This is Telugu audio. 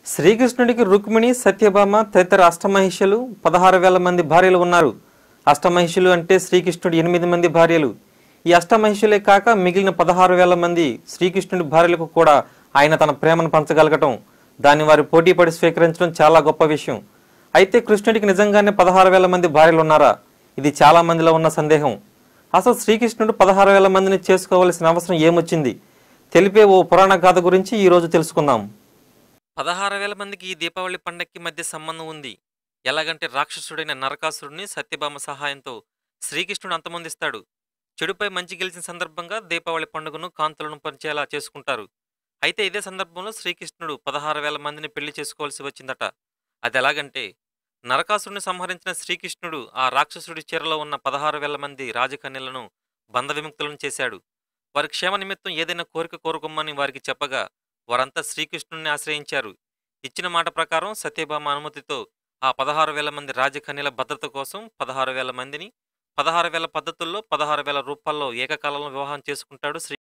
శ్రీకృష్ణుడికి రుక్మిణి సత్యభామ తదితర అష్టమహిషులు పదహారు వేల మంది భార్యలు ఉన్నారు అష్టమహిషులు అంటే శ్రీకృష్ణుడి ఎనిమిది మంది భార్యలు ఈ అష్టమహిషులే కాక మిగిలిన పదహారు వేల మంది శ్రీకృష్ణుడి భార్యలకు కూడా ఆయన తన ప్రేమను పంచగలగటం దాన్ని వారి పోటీ పడి స్వీకరించడం చాలా గొప్ప విషయం అయితే కృష్ణుడికి నిజంగానే పదహారు వేల మంది భార్యలు ఉన్నారా ఇది చాలా మందిలో ఉన్న సందేహం అసలు శ్రీకృష్ణుడు పదహారు వేల మందిని చేసుకోవాల్సిన అవసరం ఏమొచ్చింది తెలిపే ఓ పురాణ గాథ గురించి ఈ రోజు తెలుసుకుందాం పదహారు వేల మందికి ఈ దీపావళి పండక్కి మధ్య సంబంధం ఉంది ఎలాగంటే రాక్షసుడైన నరకాసురుడిని సత్యభామ సహాయంతో శ్రీకృష్ణుడు అంతమొందిస్తాడు చెడుపై మంచి గెలిచిన సందర్భంగా దీపావళి పండుగను కాంతులను పంచేలా చేసుకుంటారు అయితే ఇదే సందర్భంలో శ్రీకృష్ణుడు పదహారు వేల మందిని పెళ్లి చేసుకోవాల్సి వచ్చిందట అది ఎలాగంటే నరకాసురుని సంహరించిన శ్రీకృష్ణుడు ఆ రాక్షసుడి చీరలో ఉన్న పదహారు వేల మంది రాజకన్యలను బంధ విముక్తులను చేశాడు వారి క్షేమ నిమిత్తం ఏదైనా కోరిక కోరుకోమని వారికి చెప్పగా వారంతా శ్రీకృష్ణుని ఆశ్రయించారు ఇచ్చిన మాట ప్రకారం సత్యభామ అనుమతితో ఆ పదహారు వేల మంది రాజకన్యల భద్రత కోసం పదహారు వేల మందిని పదహారు వేల పద్ధతుల్లో పదహారు వేల రూపాల్లో ఏకకాలంలో వివాహం చేసుకుంటాడు శ్రీ